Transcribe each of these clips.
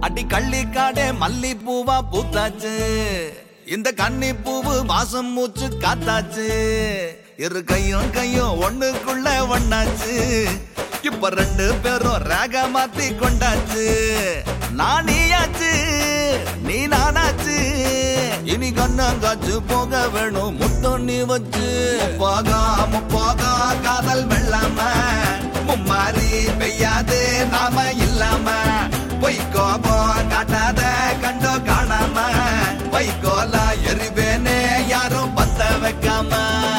அடி கள்ளிக்காடே மல்லி பூவா பூத்தாச்சு இந்த கன்னி பூவு வாசம் மூச்சு காத்தாச்சு இரு கையும் கையும் ஒண்ணுக்குள்ள ஒண்ணாச்சு இப்ப ரெண்டு பேரும் ரேக மாத்தி கொண்டாச்சு நான் நீயாச்சு நீ நானாச்சு இனி கண்ணங்காச்சு போக வேணும் முத்தம் நீ வச்சு போகா முப்போகா காதல் வெள்ளாம மும்மாரி பெய்யாது நாம இல்லாம பொய்க்கோபம் காட்டாத கண்டோ காணாம வைக்கோலா எரிவேனே யாரும் பத்த வைக்காம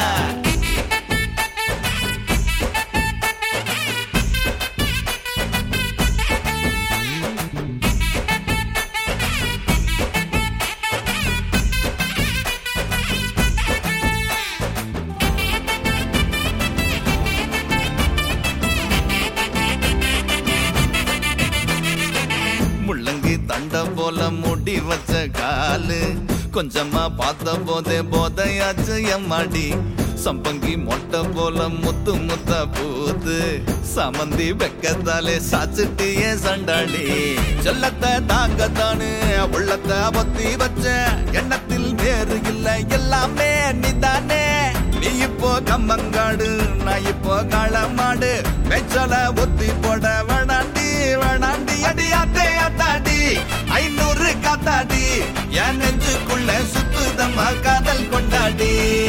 முள்ளங்கி தண்ட போல முடி வச்ச காலு கொஞ்சமா பார்த்த போதே போதையாச்சு எம்மாடி சம்பங்கி மொட்டை போல முத்து முத்த பூத்து சமந்தி வெக்கத்தாலே சாச்சிட்டியே சண்டாடி செல்லத்தை தாங்கத்தானு உள்ளத்தை பத்தி வச்ச எண்ணத்தில் வேறு இல்லை எல்லாமே நீதானே நீ இப்போ கம்மங்காடு நான் இப்போ களமாடு வெச்சல ஒத்தி போட வேணாண்டி வேணாண்டி அடி அத்தே அத்தாடி ஐநூறு காத்தாடி என் நெஞ்சுக்குள்ள சுத்துதம்மா காதல் கொண்டாடி